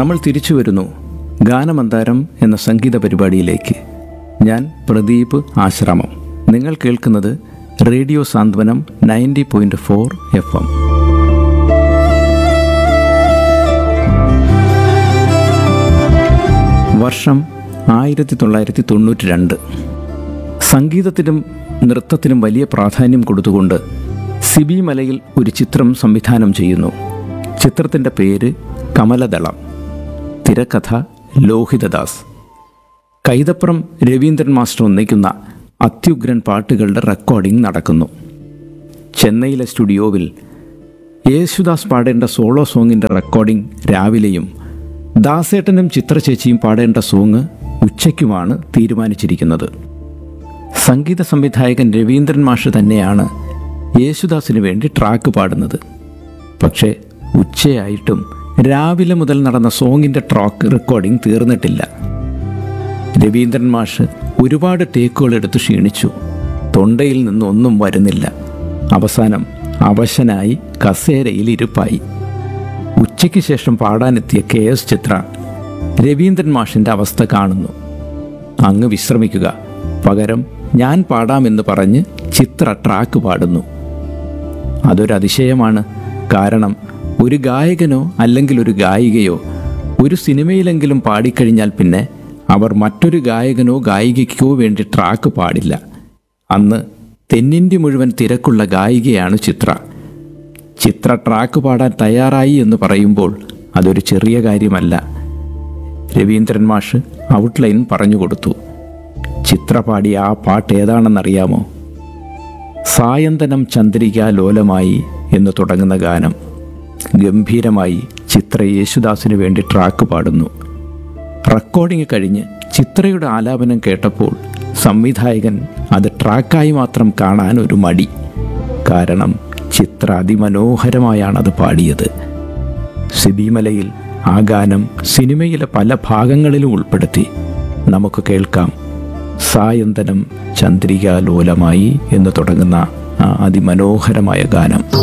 നമ്മൾ തിരിച്ചു വരുന്നു ഗാനമന്താരം എന്ന സംഗീത പരിപാടിയിലേക്ക് ഞാൻ പ്രദീപ് ആശ്രാമം നിങ്ങൾ കേൾക്കുന്നത് radio Santhwanam ninety point four F M വർഷം ആയിരത്തി തൊള്ളായിരത്തി തൊണ്ണൂറ്റി രണ്ട് സംഗീതത്തിനും നൃത്തത്തിനും വലിയ പ്രാധാന്യം കൊടുത്തുകൊണ്ട് സിബി മലയിൽ ഒരു ചിത്രം സംവിധാനം ചെയ്യുന്നു ചിത്രത്തിൻ്റെ പേര് കമലദളം തിരക്കഥ ലോഹിതദാസ് കൈതപ്പുറം രവീന്ദ്രൻ മാസ്റ്റർ ഒന്നിക്കുന്ന അത്യുഗ്രൻ പാട്ടുകളുടെ റെക്കോർഡിംഗ് നടക്കുന്നു ചെന്നൈയിലെ സ്റ്റുഡിയോവിൽ യേശുദാസ് പാടേണ്ട സോളോ സോങ്ങിൻ്റെ റെക്കോർഡിംഗ് രാവിലെയും ദാസേട്ടനും ചിത്രചേച്ചിയും പാടേണ്ട സോങ് ഉച്ചയ്ക്കുമാണ് തീരുമാനിച്ചിരിക്കുന്നത് സംഗീത സംവിധായകൻ രവീന്ദ്രൻ മാഷ് തന്നെയാണ് യേശുദാസിന് വേണ്ടി ട്രാക്ക് പാടുന്നത് പക്ഷേ ഉച്ചയായിട്ടും രാവിലെ മുതൽ നടന്ന സോങ്ങിൻ്റെ ട്രാക്ക് റെക്കോർഡിംഗ് തീർന്നിട്ടില്ല രവീന്ദ്രൻ മാഷ് ഒരുപാട് ടേക്കുകൾ എടുത്ത് ക്ഷീണിച്ചു തൊണ്ടയിൽ നിന്നൊന്നും വരുന്നില്ല അവസാനം അവശനായി കസേരയിൽ ഇരുപ്പായി ഉച്ചയ്ക്ക് ശേഷം പാടാനെത്തിയ കെ എസ് ചിത്ര രവീന്ദ്രൻ മാഷിൻ്റെ അവസ്ഥ കാണുന്നു അങ്ങ് വിശ്രമിക്കുക പകരം ഞാൻ പാടാമെന്ന് പറഞ്ഞ് ചിത്ര ട്രാക്ക് പാടുന്നു അതൊരു അതിശയമാണ് കാരണം ഒരു ഗായകനോ അല്ലെങ്കിൽ ഒരു ഗായികയോ ഒരു സിനിമയിലെങ്കിലും പാടിക്കഴിഞ്ഞാൽ പിന്നെ അവർ മറ്റൊരു ഗായകനോ ഗായികയ്ക്കോ വേണ്ടി ട്രാക്ക് പാടില്ല അന്ന് തെന്നിന്ത്യ മുഴുവൻ തിരക്കുള്ള ഗായികയാണ് ചിത്ര ചിത്ര ട്രാക്ക് പാടാൻ തയ്യാറായി എന്ന് പറയുമ്പോൾ അതൊരു ചെറിയ കാര്യമല്ല രവീന്ദ്രൻ മാഷ് ഔട്ട്ലൈൻ പറഞ്ഞു കൊടുത്തു ചിത്ര പാടിയ ആ പാട്ട് ഏതാണെന്നറിയാമോ സായന്തനം ചന്ദ്രിക ലോലമായി എന്ന് തുടങ്ങുന്ന ഗാനം ഗംഭീരമായി ചിത്ര യേശുദാസിന് വേണ്ടി ട്രാക്ക് പാടുന്നു റെക്കോർഡിംഗ് കഴിഞ്ഞ് ചിത്രയുടെ ആലാപനം കേട്ടപ്പോൾ സംവിധായകൻ അത് ട്രാക്കായി മാത്രം കാണാൻ ഒരു മടി കാരണം ചിത്ര അതിമനോഹരമായാണ് അത് പാടിയത് സിബിമലയിൽ ആ ഗാനം സിനിമയിലെ പല ഭാഗങ്ങളിലും ഉൾപ്പെടുത്തി നമുക്ക് കേൾക്കാം സായന്തനം ചന്ദ്രികാലോലമായി എന്ന് തുടങ്ങുന്ന ആ അതിമനോഹരമായ ഗാനം